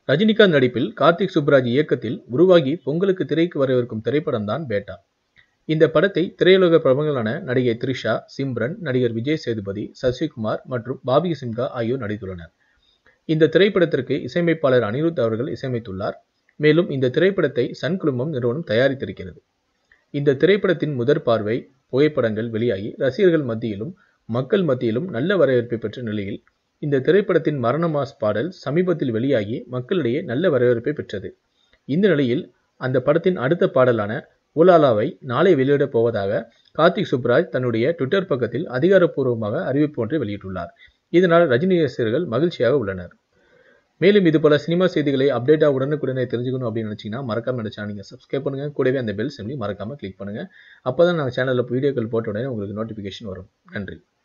ரஜினிகாந்த் நடிப்பில் கார்த்திக் சுப்ராஜ் இயக்கத்தில் உருவாகி பொங்கலுக்கு திரைக்கு வரவிருக்கும் திரைப்படம் தான் பேட்டா இந்த படத்தை திரையுலக பிரபலங்களான நடிகை த்ரிஷா சிம்ரன் நடிகர் விஜய் சேதுபதி சசிகுமார் மற்றும் பாபி சிம்கா ஆகியோர் நடித்துள்ளனர் இந்த திரைப்படத்திற்கு இசையமைப்பாளர் அனிருத் அவர்கள் இசையமைத்துள்ளார் மேலும் இந்த திரைப்படத்தை சன் குழுமம் நிறுவனம் தயாரித்திருக்கிறது இந்த திரைப்படத்தின் முதற் பார்வை புகைப்படங்கள் வெளியாகி ரசிகர்கள் மத்தியிலும் மக்கள் மத்தியிலும் நல்ல வரவேற்பை பெற்ற நிலையில் இந்த திரைப்படத்தின் மரண மாஸ் பாடல் சமீபத்தில் வெளியாகி மக்களிடையே நல்ல வரவேற்பை பெற்றது இந்த நிலையில் அந்த படத்தின் அடுத்த பாடலான ஊலாலாவை நாளை வெளியிடப் போவதாக கார்த்திக் சுப்ராஜ் தன்னுடைய ட்விட்டர் பக்கத்தில் அதிகாரப்பூர்வமாக அறிவிப்பு ஒன்றை வெளியிட்டுள்ளார் இதனால் ரஜினி ரசிகர்கள் மகிழ்ச்சியாக உள்ளனர் மேலும் இது போல சினிமா செய்திகளை அப்டேட்டாக உடனுக்குடனே தெரிஞ்சுக்கணும் அப்படின்னு நினச்சிங்கன்னா மறக்காம இந்த சேனல் நீங்கள் சப்ஸ்கிரைப் பண்ணுங்கள் கூடவே அந்த பெல் சிம்லி மறக்காமல் கிளிக் பண்ணுங்கள் அப்போ தான் நாங்கள் சேனலில் வீடியோக்கள் போட்ட உடனே உங்களுக்கு நோட்டிஃபிகேஷன் வரும் நன்றி